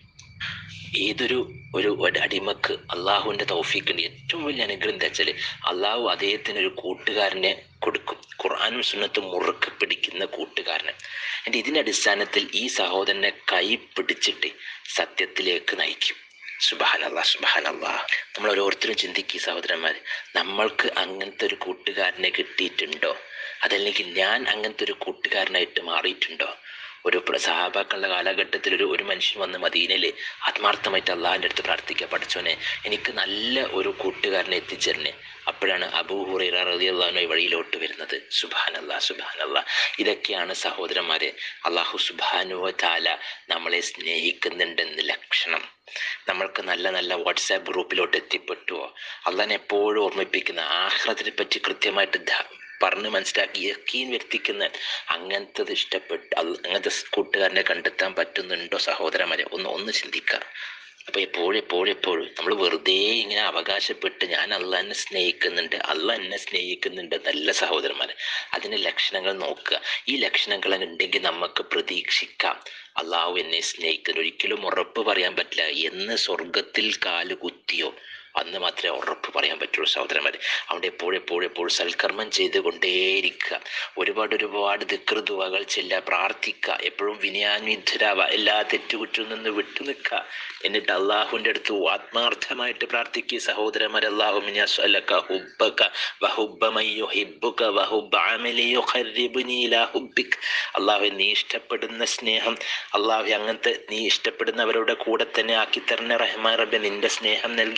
ഏതൊരു ഒരു ഒരു അടിമക്ക് അള്ളാഹുവിൻ്റെ തൗഫീഖിൻ്റെ ഏറ്റവും വലിയ അനുഗ്രഹം എന്താ വെച്ചാൽ അള്ളാഹു അദ്ദേഹത്തിന് ഒരു കൂട്ടുകാരനെ കൊടുക്കും ഖുർആാനും സുന്നത്തും മുറുക്കെ പിടിക്കുന്ന കൂട്ടുകാരനെ എൻ്റെ ഇതിൻ്റെ അടിസ്ഥാനത്തിൽ ഈ സഹോദരനെ കൈ പിടിച്ചിട്ട് സത്യത്തിലേക്ക് നയിക്കും സുബാനല്ലാ സുബാനല്ലാ നമ്മൾ ഓരോരുത്തരും ചിന്തിക്കുക സഹോദരന്മാർ നമ്മൾക്ക് അങ്ങനത്തെ ഒരു കൂട്ടുകാരനെ കിട്ടിയിട്ടുണ്ടോ അതല്ലെങ്കിൽ ഞാൻ അങ്ങനത്തെ ഒരു കൂട്ടുകാരനായിട്ട് മാറിയിട്ടുണ്ടോ ഒരു പ്ര- സഹാബാക്കളുടെ കാലഘട്ടത്തിൽ ഒരു ഒരു മനുഷ്യൻ വന്ന് മദീനയിൽ ആത്മാർത്ഥമായിട്ട് അള്ളാഹിൻ്റെ അടുത്ത് പ്രാർത്ഥിക്കുക പഠിച്ചോനെ എനിക്ക് നല്ല ഒരു കൂട്ടുകാരനെ എത്തിച്ചേരണേ അപ്പോഴാണ് അബൂ ഹുറൈറ റളിയല്ലാഹു ഈ വഴിയിലോട്ട് വരുന്നത് സുബാനല്ലാ സുബാനല്ലാ ഇതൊക്കെയാണ് സഹോദരന്മാരെ അള്ളാഹു സുബാനുവ താല നമ്മളെ സ്നേഹിക്കുന്നുണ്ടെന്ന് ലക്ഷണം നമ്മൾക്ക് നല്ല നല്ല വാട്സാപ്പ് ഗ്രൂപ്പിലോട്ട് എത്തിപ്പെട്ടുവോ അള്ളാഹിനെ എപ്പോഴും ഓർമ്മിപ്പിക്കുന്ന ആഹ്റത്തിനെ പറ്റി കൃത്യമായിട്ട് ധ- പറഞ്ഞ് മനസ്സിലാക്കി യക്കീൻ വ്യക്തിക്കുന്ന അങ്ങനത്തത് ഇഷ്ടപ്പെട്ട് അൽ- അങ്ങനത്തെ സ് കൂട്ടുകാരനെ കണ്ടെത്താൻ പറ്റുന്നുണ്ടോ സഹോദരന്മാരെ ഒന്ന് ഒന്ന് ചിന്തിക്കുക അപ്പൊ എപ്പോഴും എപ്പോഴും എപ്പോഴും നമ്മൾ വെറുതെ ഇങ്ങനെ അവകാശപ്പെട്ട് ഞാൻ അല്ല എന്നെ സ്നേഹിക്കുന്നുണ്ട് അല്ല എന്നെ സ്നേഹിക്കുന്നുണ്ട് നല്ല സഹോദരന്മാരെ അതിന്റെ ലക്ഷണങ്ങൾ നോക്കുക ഈ ലക്ഷണങ്ങൾ ഉണ്ടെങ്കിൽ നമുക്ക് പ്രതീക്ഷിക്കാം അള്ളാഹു എന്നെ സ്നേഹിക്കുന്നു ഒരിക്കലും ഉറപ്പ് പറയാൻ പറ്റില്ല എന്ന് സ്വർഗത്തിൽ കാല് കുത്തിയോ അന്ന് മാത്രമേ ഉറപ്പ് പറയാൻ പറ്റുള്ളൂ സഹോദരന്മാരെ അവിടെ എപ്പോഴും എപ്പോഴും എപ്പോഴും സൽക്കർമ്മം ചെയ്തുകൊണ്ടേയിരിക്കുക ഒരുപാട് ഒരുപാട് ദിക്കൃതുവകൾ ചെല്ലുക പ്രാർത്ഥിക്കുക എപ്പോഴും വിനയാന്വിതരാവുക എല്ലാ തെറ്റുകുറ്റത്തിൽ നിന്ന് വിട്ടു നിൽക്കുക എന്നിട്ട് അള്ളാഹുവിൻ്റെ അടുത്ത് ആത്മാർത്ഥമായിട്ട് പ്രാർത്ഥിക്കുക സഹോദരന്മാരെ അള്ളാഹു ഹുബ്ബക വഹുബ്ബ മൻ യുഹിബ്ബുക വഹുബ്ബ അമലി യുഖർരിബുനി ഇലാ ഹുബ്ബിക് അള്ളാഹു നീ ഇഷ്ടപ്പെടുന്ന സ്നേഹം അള്ളാഹു അങ്ങനത്തെ നീ ഇഷ്ടപ്പെടുന്നവരുടെ കൂടെ തന്നെ ആക്കി തരണ റഹ്മാൻ റബ്ബെ നിന്റെ സ്നേഹം നൽകി അനുഗ്രഹിക്കുക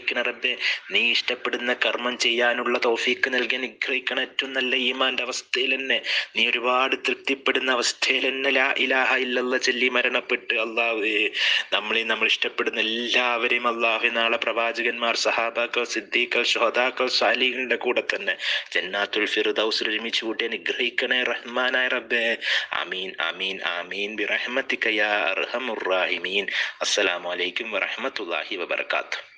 അനുഗ്രഹിക്കണ റബ്ബെ നീ ഇഷ്ടപ്പെടുന്ന കർമ്മം ചെയ്യാനുള്ള തൗഫീക്ക് നൽകി അനുഗ്രഹിക്കണ ഏറ്റവും നല്ല ഈമാന്റെ അവസ്ഥയിൽ തന്നെ നീ ഒരുപാട് തൃപ്തിപ്പെടുന്ന അവസ്ഥയിൽ തന്നെ ലാ ഇലാഹ ഇല്ലല്ല ചൊല്ലി മരണപ്പെട്ട് അള്ളാഹുവേ നമ്മളെ നമ്മൾ ഇഷ്ടപ്പെടുന്ന എല്ലാവരെയും അള്ളാഹു നാളെ പ്രവാചകന്മാർ സഹാബാക്കൾ സിദ്ദീഖൽ ഷോദാക്കൾ സാലികളുടെ കൂടെ തന്നെ ജന്നാത്തുൽ ഫിർദൗസിൽ ഒരുമിച്ച് കൂട്ടി അനുഗ്രഹിക്കണേ റഹ്മാനായ റബ്ബേ ആമീൻ ആമീൻ ആമീൻ ബിറഹ്മത്തിക യാ അർഹമുർ റാഹിമീൻ അസ്സലാമു അലൈക്കും വറഹ്മത്തുള്ളാഹി വബർക്കാത്തു